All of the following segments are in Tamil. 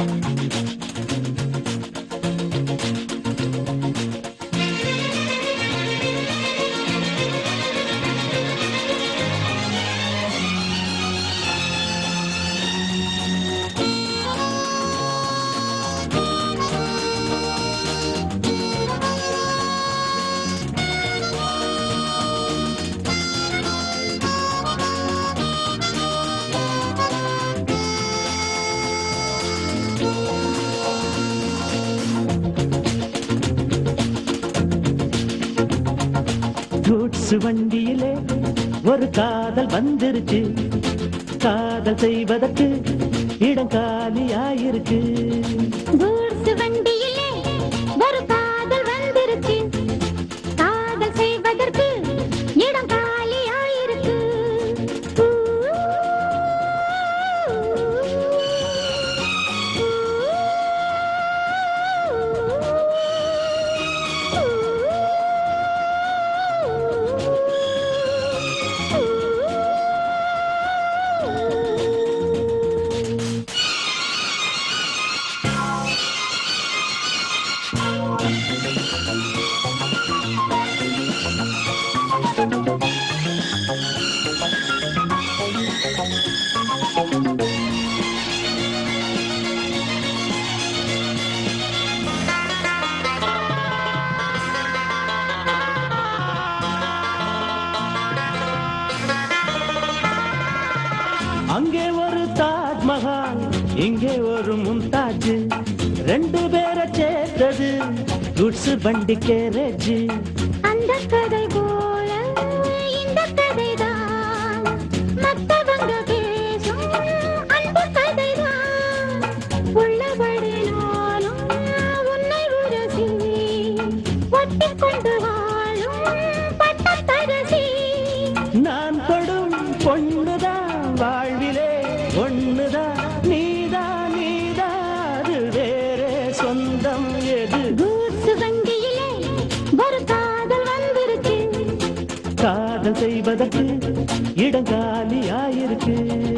கூட்ஸ் வண்டியிலே ஒரு காதல் வந்துருச்சு காதல் செய்வதற்கு இடம் காலியாயிருக்கு கூட்ஸ் வண்டியிலே ஒரு காதல் வந்துருச்சு காதல் செய்வதற்கு இடம் காலியாயிருக்கு அங்கே ஒரு தாஜ்மஹால் இங்கே ஒரு மும்தாஜ் ரெண்டு பேரை சேர்த்தது குட்ஸ் வண்டி கேரேஜ் அந்த கதை போல இந்த கதைதான் மத்தவங்க பேசும் அன்பு கதைதான் உள்ளபடி நானும் உன்னை உரசி ஒட்டிக் கொண்டு வாழும் பட்டத்தரசி நான் படும் பொண்ணுதான் வாழ்விலே ஒண்ணுதான் நீதான் நீதான் அது வேறே சொந்தம் எது கூட்ஸ் வண்டியிலே ஒரு காதல் வந்துருச்சு காதல் செய்வதற்கு இடம் காலியாயிருக்கு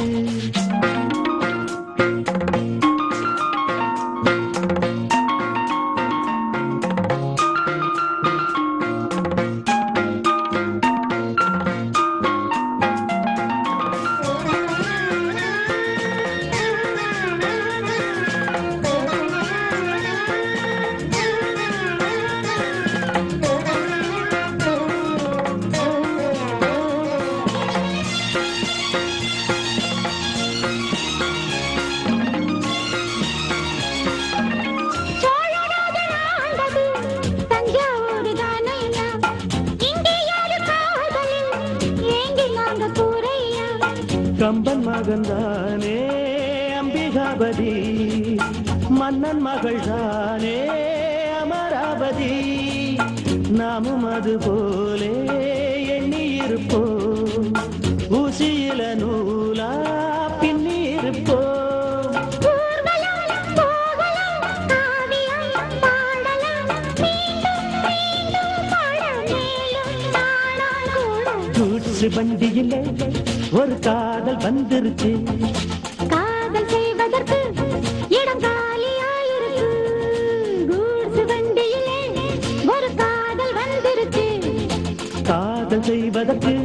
சோழராஜன் ஆண்டது தஞ்சாவூர் தானையா இங்கே யாரு காதலில் ஏங்கி நாங்க கூரையா கம்பன் மகன்தானே அம்பிகாபதி மன்னன் மகள் தானே அமராவதி நாமும் அது போலே எண்ணி இருப்போம் ஊசியில நூலா பின்னி இருப்போம் ஊர்வலம் போகலாம் காவியம் பாடலாம் மீண்டும் மீண்டும் பாட மேலும் நாளால் கூடும் கூட்ஸ் வண்டியிலே ஒரு காதல் வந்துருச்சு காதல் செய்வதற்கு இடம் காலியாயிருக்கு கூட்ஸ் வண்டியிலே ஒரு காதல் வந்துருச்சு காதல் செய்வதற்கு